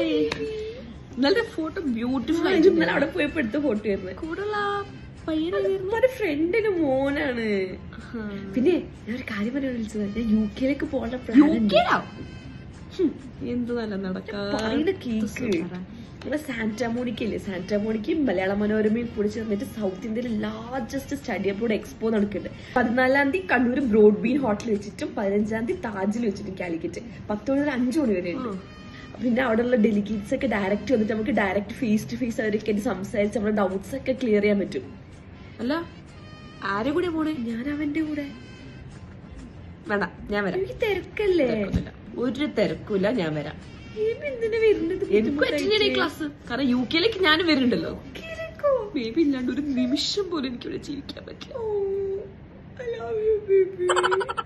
Hi ഇന്നലത്തെ photo beautiful ആയിട്ട് ഇന്നലെ അവിടെ പോയപ്പോ എടുത്ത ഫോട്ടോ ആയിരുന്നു കൂടുതൽ പയ്യനായിരുന്നു ഒരു ഫ്രണ്ടിന് മോനാണ് പിന്നെ ഞാൻ ഒരു കാര്യം പറയാൻ വിളിച്ചത് ഞാൻ യു കെയിലേക്ക് പോകാനുള്ള പ്ലാൻ എന്ത് നല്ല നടക്കാം പറയുന്ന കേക്ക് നമ്മുടെ സാന്റാമോണിക്ക ഇല്ലേ സാന്റാമോണിക്കയും മലയാള മനോരമയും കൂടി ചേർന്നിട്ട് സൗത്ത് ഇന്ത്യയിലെ ലാർജസ്റ്റ് സ്റ്റഡി അബ്രോഡ് എക്സ്പോ നടക്കുന്നുണ്ട് പതിനാലാം തീയതി കണ്ണൂർ ബ്രോഡ് ബീൻ ഹോട്ടൽ വെച്ചിട്ടും പതിനഞ്ചാം തീയതി താജിൽ വെച്ചിട്ടും കാലിക്കറ്റ് പത്ത് മണി മുതൽ അഞ്ചു മണി വരെ ഉണ്ട് പിന്നെ അവിടെയുള്ള ഡെലിഗേറ്റ്സ് ഒക്കെ ഡയറക്റ്റ് വന്നിട്ട് നമുക്ക് ഡയറക്റ്റ് ഫേസ് ടു ഫേസ് അവരൊക്കെ ആയിട്ട് സംസാരിച്ച് നമ്മുടെ ഡൗട്ട്സ് ഒക്കെ ക്ലിയർ ചെയ്യാൻ പറ്റും അല്ല ആരെ കൂടെ പോണേ ഞാൻ അവന്റെ കൂടെ വേണ്ട ഞാൻ വരാം എനിക്ക് തിരക്കല്ലേ തിരക്കൊന്നുമില്ല. ഒരു തിരക്കില്ല ഞാൻ വരാം ബേബി എന്തിനാ വരുന്നത് എനിക്ക് അറ്റൻഡ് ക്ലാസ് കാരണം യു കെയിലേക്ക് ഞാനും വരുന്നുണ്ടല്ലോ ബുദ്ധിമുട്ടായിക്കോ? ബേബി ഇല്ലാണ്ട് ഒരു നിമിഷം പോലും എനിക്ക് ഇവിടെ ജീവിക്കാൻ പറ്റില്ല Oh, I love you, baby.